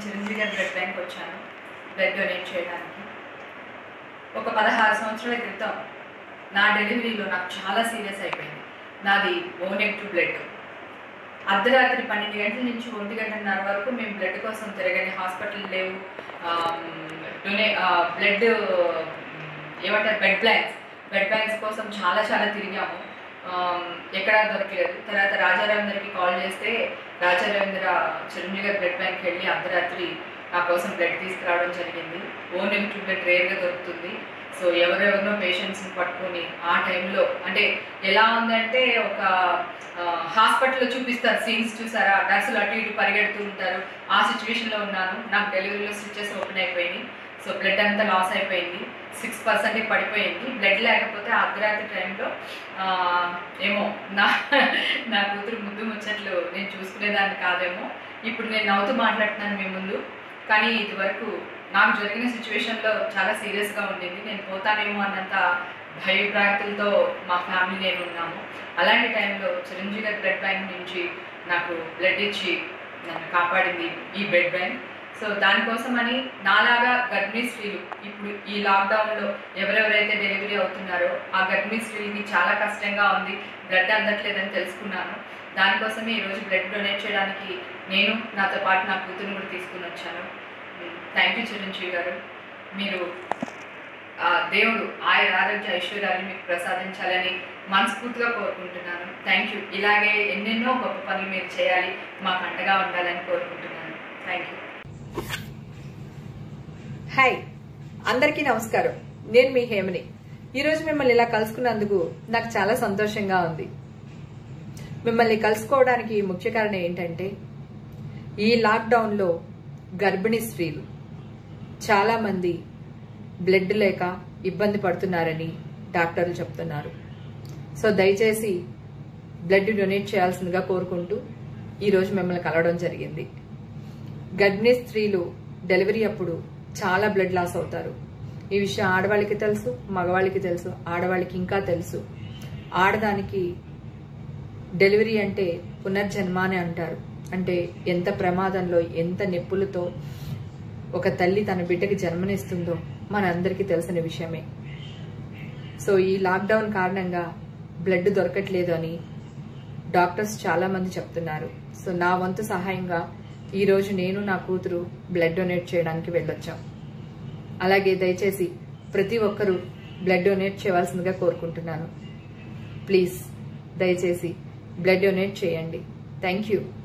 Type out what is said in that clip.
చిరంజీవి గారి blood bank వచ్చాను blood donate చేయడానికి ఒక పదహారు సంవత్సరాల క్రితం నా డెలివరీలో నాకు చాలా సీరియస్ అయిపోయింది నాది ఓ నెగిటివ్ బ్లడ్ అర్ధరాత్రి పన్నెండు గంటల నుంచి ఒంటి గంటన్నర వరకు మేము బ్లడ్ కోసం తిరగని హాస్పిటల్ లేవు డొనే బ్లడ్ ఏమంటారు బెడ్ బ్లాంక్స్ బెడ్ బ్యాంక్స్ కోసం చాలా చాలా తిరిగాము ఆమ్, ఎక్కడా దొరకలేదు తర్వాత రాజారావేంద్రకి కాల్ చేస్తే రాజారావేంద్ర చిరంజీవి గారి బ్లడ్ బ్యాంక్కి వెళ్ళి అర్ధరాత్రి నా కోసం బ్లడ్ తీసుకురావడం జరిగింది ఓ నెగిటివ్ బ్లడ్ రేర్గా దొరుకుతుంది సో ఎవరెవరినో పేషెంట్స్ని పట్టుకొని ఆ టైంలో అంటే ఎలా ఉందంటే ఒక హాస్పిటల్లో చూపిస్తారు సీన్స్ చూసారా నర్సులు అటు ఇటు పరిగెడుతూ ఉంటారు ఆ సిచ్యువేషన్లో ఉన్నాను నాకు డెలివరీలో స్విచ్చెస్ ఓపెన్ అయిపోయినాయి సో బ్లడ్ అంతా లాస్ అయిపోయింది సిక్స్ పర్సెంటే పడిపోయింది బ్లడ్ లేకపోతే అర్ధరాత్రి టైంలో ఆ, ఏమో నా నా కూతురు ముద్దు ముచ్చట్లు నేను చూసుకునేదాన్ని కాదేమో ఇప్పుడు నేను నవ్వుతూ మాట్లాడుతున్నాను మీ ముందు కానీ ఇది వరకు నాకు జరిగిన సిచ్యువేషన్లో చాలా సీరియస్గా ఉండింది నేను పోతానేమో అన్నంత భయభ్రాంతులతో మా ఫ్యామిలీ నేను ఉన్నాము అలాంటి టైంలో చిరంజీవి గారి బ్లడ్ బ్యాంక్ నుంచి నాకు బ్లడ్ ఇచ్చి నన్ను కాపాడింది ఈ బ్లడ్ బ్యాంక్ సో దానికోసమని నాలాగా గర్భిణీ స్త్రీలు ఇప్పుడు ఈ లాక్డౌన్లో ఎవరెవరైతే డెలివరీ అవుతున్నారో ఆ గర్భిణీ స్త్రీలకి చాలా కష్టంగా ఉంది బ్లడ్ అందట్లేదని తెలుసుకున్నాను దానికోసమే ఈరోజు బ్లడ్ డొనేట్ చేయడానికి నేను నాతో పాటు నా కూతురుని కూడా తీసుకుని వచ్చాను థ్యాంక్ యూ చిరంజీవి గారు మీరు ఆ దేవుడు ఆయుర ఆరోగ్య ఐశ్వర్యాన్ని మీకు ప్రసాదించాలని మనస్ఫూర్తిగా కోరుకుంటున్నాను థ్యాంక్ యూ ఇలాగే ఎన్నెన్నో గొప్ప పనులు మీరు చేయాలి మాకు అండగా ఉండాలని కోరుకుంటున్నాను థ్యాంక్ యూ హాయ్ అందరికీ నమస్కారం నేను మీ హేమని ఈరోజు మిమ్మల్ని ఇలా కలుసుకున్నందుకు నాకు చాలా సంతోషంగా ఉంది మిమ్మల్ని కలుసుకోవడానికి ముఖ్య కారణం ఏంటంటే ఈ లాక్డౌన్లో గర్భిణీ స్త్రీలు చాలామంది బ్లడ్ లేక ఇబ్బంది పడుతున్నారని డాక్టర్లు చెప్తున్నారు సో దయచేసి బ్లడ్ డొనేట్ చేయాల్సిందిగా కోరుకుంటూ ఈరోజు మిమ్మల్ని కలవడం జరిగింది గర్భిణీ స్త్రీలు డెలివరీ అప్పుడు చాలా బ్లడ్ లాస్ అవుతారు ఈ విషయం ఆడవాళ్ళకి తెలుసు మగవాళ్ళకి తెలుసు ఆడవాళ్ళకి ఇంకా తెలుసు ఆడదానికి డెలివరీ అంటే పునర్జన్మ అని అంటారు అంటే ఎంత ప్రమాదంలో ఎంత నొప్పులతో ఒక తల్లి తన బిడ్డకి జన్మనిస్తుందో మనందరికీ తెలిసిన విషయమే సో ఈ లాక్డౌన్ కారణంగా బ్లడ్ దొరకట్లేదు అని డాక్టర్స్ చాలా మంది చెప్తున్నారు సో నా వంతు సహాయంగా ఈ రోజు నేను నా కూతురు బ్లడ్ డొనేట్ చేయడానికి వెళ్ళొచ్చాం అలాగే దయచేసి ప్రతి ఒక్కరూ బ్లడ్ డొనేట్ చేయవలసిందిగా కోరుకుంటున్నాను ప్లీజ్ దయచేసి బ్లడ్ డొనేట్ చేయండి థ్యాంక్ యూ